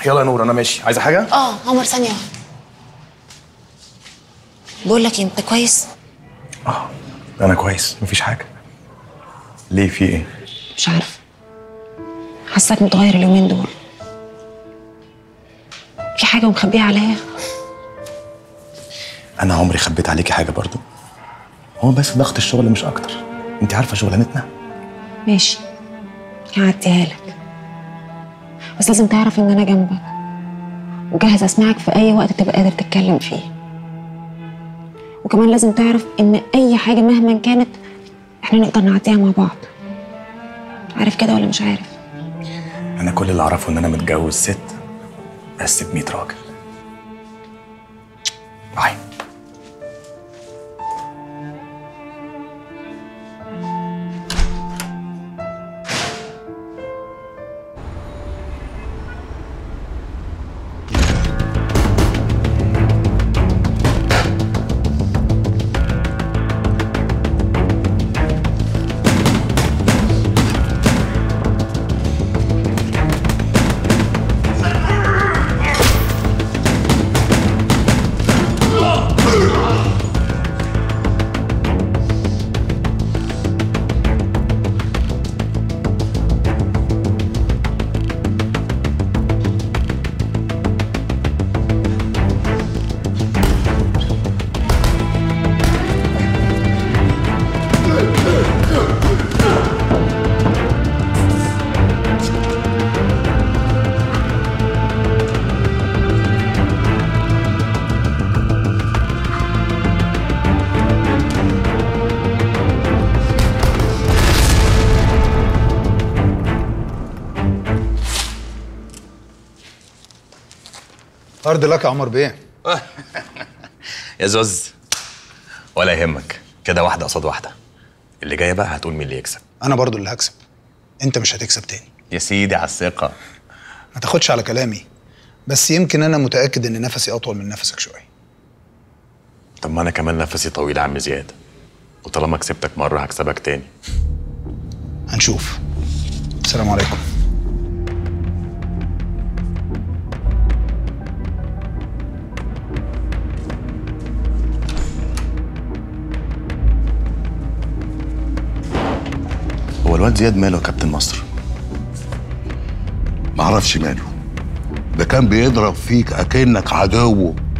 يلا يا نور انا ماشي عايزه حاجه اه عمر ثانية واحدة بقول لك انت كويس انا كويس مفيش حاجه ليه في ايه مش عارفة حاساك متغير اليومين دول في حاجة مخبية عليا انا عمري خبيت عليكي حاجه برضو هو بس ضغط الشغل مش اكتر انت عارفه شغلانتنا ماشي هعديها لك بس لازم تعرف ان انا جنبك وجاهز اسمعك في اي وقت تبقى قادر تتكلم فيه وكمان لازم تعرف ان اي حاجه مهما كانت احنا نقدر نعديها مع بعض عارف كده ولا مش عارف انا كل اللي اعرفه ان انا متجوز ست بس ب 100 راجل باي أرض لك يا عمر بيه يا زوز ولا يهمك كده واحده قصاد واحده اللي جايه بقى هتقول مين اللي يكسب أنا برضو اللي هكسب أنت مش هتكسب تاني يا سيدي على الثقه ما تاخدش على كلامي بس يمكن أنا متأكد إن نفسي أطول من نفسك شوية طب ما انا كمان نفسي طويل يا عم زياد وطالما كسبتك مره هكسبك تاني هنشوف السلام عليكم هو الواد زياد ماله يا كابتن مصر معرفش ماله ده كان بيضرب فيك اكنك عدوه